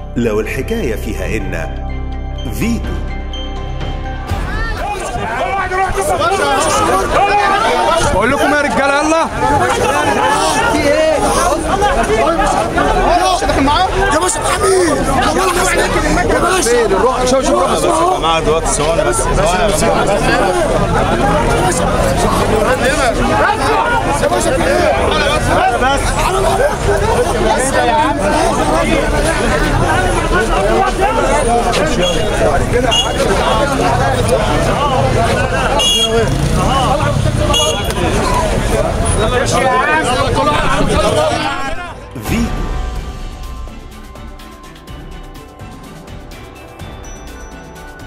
لو الحكاية فيها إن فيتو بقول لكم يا رجاله يلا يا باشا حميد يا باشا روح شوف شوف روح يا جماعه دلوقتي ثواني بس ثواني يا جماعه